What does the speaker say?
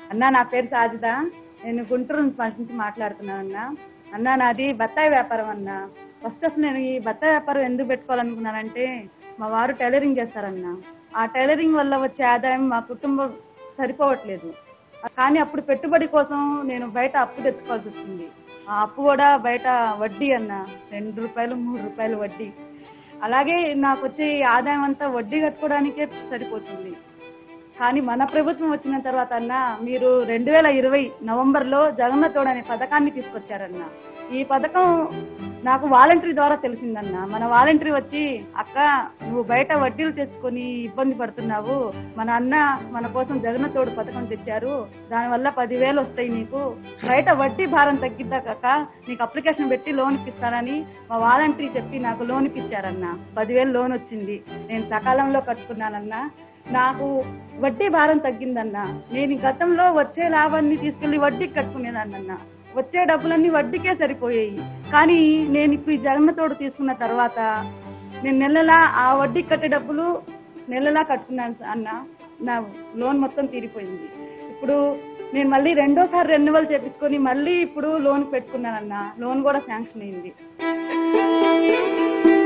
అన్నా నా పేరు సాజిదా నేను గుంటూరు నుంచి మాట్లాడుతున్నాను అన్న అన్నా నాది బత్తాయి వ్యాపారం అన్న ఫస్ట్ అసలు నేను ఈ బత్తాయి వ్యాపారం ఎందుకు పెట్టుకోవాలనుకున్నానంటే మా వారు టైలరింగ్ చేస్తారన్న ఆ టైలరింగ్ వల్ల వచ్చే ఆదాయం మా కుటుంబం సరిపోవట్లేదు కానీ అప్పుడు పెట్టుబడి కోసం నేను బయట అప్పు తెచ్చుకోవాల్సి వచ్చింది ఆ అప్పు కూడా బయట వడ్డీ అన్న రెండు రూపాయలు మూడు రూపాయలు వడ్డీ అలాగే నాకు వచ్చే ఈ ఆదాయం అంతా వడ్డీ కట్టుకోవడానికే సరిపోతుంది కానీ మన ప్రభుత్వం వచ్చిన తర్వాత అన్న మీరు రెండు వేల ఇరవై నవంబర్లో జగన్న తోడు అనే పథకాన్ని తీసుకొచ్చారన్న ఈ పథకం నాకు వాలంటరీ ద్వారా తెలిసిందన్న మన వాలంటరీ వచ్చి అక్క నువ్వు బయట వడ్డీలు తెచ్చుకొని ఇబ్బంది పడుతున్నావు మన అన్న మన కోసం జగన్న తోడు పథకం తెచ్చారు దానివల్ల పదివేలు వస్తాయి నీకు బయట వడ్డీ భారం తగ్గిద్దా కాక నీకు అప్లికేషన్ పెట్టి లోన్ ఇప్పిస్తానని మా వాలంటరీ చెప్పి నాకు లోన్ ఇప్పించారన్న పదివేలు లోన్ వచ్చింది నేను సకాలంలో కట్టుకున్నానన్నా నాకు వడ్డీ భారం తగ్గిందన్న నేను గతంలో వచ్చే లాభాన్ని తీసుకెళ్లి వడ్డీకి కట్టుకునేదాన్నన్న వచ్చే డబ్బులన్నీ వడ్డీకే సరిపోయాయి కానీ నేను ఇప్పుడు ఈ జగన్న తోడు తీసుకున్న తర్వాత నేను నెలలా ఆ వడ్డీ కట్టే డబ్బులు నెలలా కట్టుకున్నాను అన్న నా లోన్ మొత్తం తీరిపోయింది ఇప్పుడు నేను మళ్ళీ రెండోసారి రెన్యువల్ చేపించుకొని మళ్ళీ ఇప్పుడు లోన్ పెట్టుకున్నానన్న లోన్ కూడా శాంక్షన్ అయింది